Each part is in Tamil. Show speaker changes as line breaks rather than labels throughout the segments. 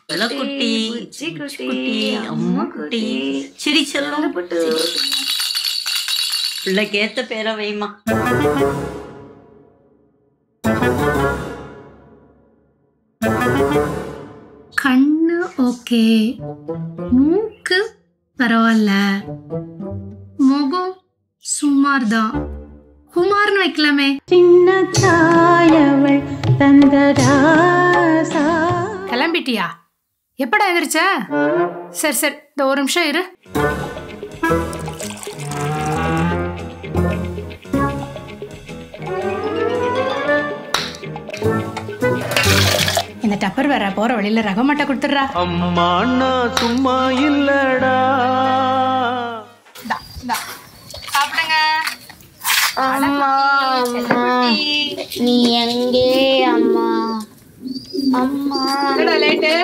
குட்டி
புச்சி குட்டி,
குட்டி
அம்மா
அம்மா குட்டி
குட்டி.
சிரி செல்லம்
புட்டு.
பிள்ளைக்கு ஏத்த பேரை வைமா
கண்ணு ஓகே மூக்கு பரவாயில்ல முகம் சுமார் தான் குமார்னு வைக்கலாமே
சின்ன தாயவள் தந்தராசா
கிளம்பிட்டியா எப்படா எதிர்ச்ச சரி சரி இந்த ஒரு நிமிஷம் இரு இந்த டப்பர் வேற போற வழியில ரகமாட்ட கொடுத்துட்றா
அம்மா அண்ணா சும்மா இல்லடா
சாப்பிடுங்க
அம்மா அம்மா நீ எங்கே அம்மா அம்மா
என்னடா லேட்டு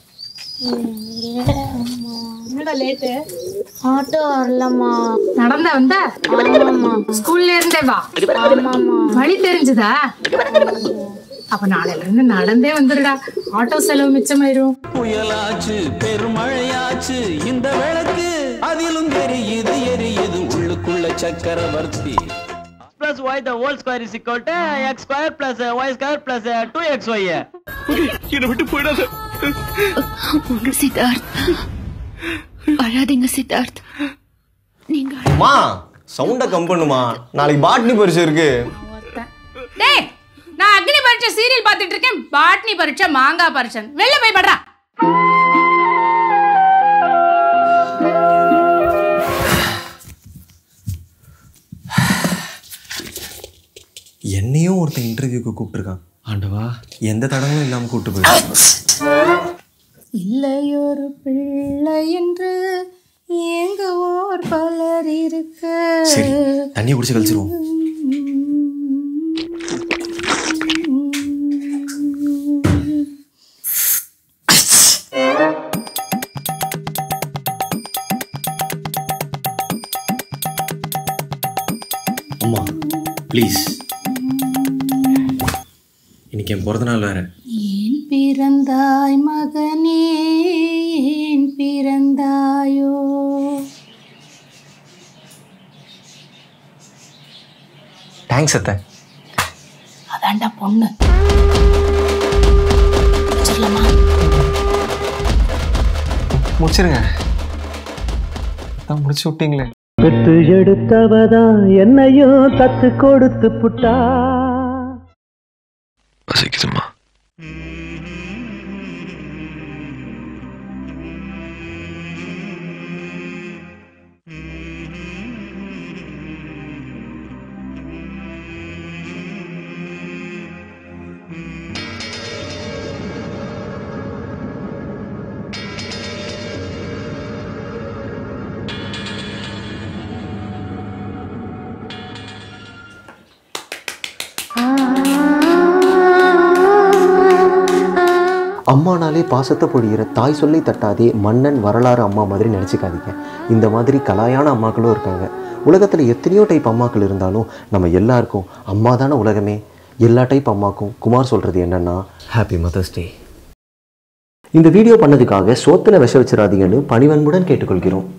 அம்மா
என்னடா லேட்டு
ஆட்டோ வரலம்மா
நடந்த வந்த
ஆமாம்மா
ஸ்கூல்ல இருந்தே வா
ஆமாம்மா
வழி தெரிஞ்சுதா அப்ப நாளையில இருந்து நடந்தே வந்துருடா ஆட்டோ செலவு மிச்சமாயிரும்
புயலாச்சு பெருமழையாச்சு இந்த விளக்கு அதிலும் தெரியுது எரியுது உள்ளுக்குள்ள சக்கரவர்த்தி
plus y the whole square is equal to x square plus uh, y square plus uh, 2xy.
என்னை விட்டு போயிடாத
உங்க சித்தார்த் அழாதீங்க சித்தார்த் நீங்க
மா சவுண்ட கம் பண்ணுமா நாளைக்கு பாட்னி பரிசு இருக்கு
டேய் நான் அக்னி பரீட்சை சீரியல் பார்த்துட்டு இருக்கேன் பாட்னி பரீட்சை மாங்காய் பரீட்சை வெளில போய் படுறா
என்னையும் ஒருத்தன் இன்டர்வியூக்கு கூப்பிட்டுருக்கான் ஆண்டவா எந்த தடங்களும் இல்லாம கூப்பிட்டு போயிட்டு
இல்லையொரு பிள்ளை என்று ஏங்குவோர் பலர் இருக்க
சரி தண்ணியை குடிச்சு கழிச்சிருவோம் அம்மா ப்ளீஸ் இன்னைக்கு என் பிறந்த நாள் வேற
ஏன் பிறந்தாய் மகனே ஏன் பிறந்தாயோ
தேங்க்ஸ் அத்தை
அதான்டா பொண்ணு சொல்லலாமா
முடிச்சிருங்க தான் முடிச்சு விட்டீங்களே
பெத்து எடுத்தவதான் என்னையும் தத்து கொடுத்து புட்டா
பசிக்குதுமா
அம்மானாலே பாசத்தை பொழிகிற தாய் சொல்லி தட்டாதே மன்னன் வரலாறு அம்மா மாதிரி நினச்சிக்காதீங்க இந்த மாதிரி கலாயான அம்மாக்களும் இருக்காங்க உலகத்தில் எத்தனையோ டைப் அம்மாக்கள் இருந்தாலும் நம்ம எல்லாருக்கும் அம்மா தானே உலகமே எல்லா டைப் அம்மாக்கும் குமார் சொல்கிறது என்னன்னா ஹாப்பி மதர்ஸ் டே இந்த வீடியோ பண்ணதுக்காக சோத்துல விஷ வச்சிடாதீங்கன்னு பணிவன்புடன் கேட்டுக்கொள்கிறோம்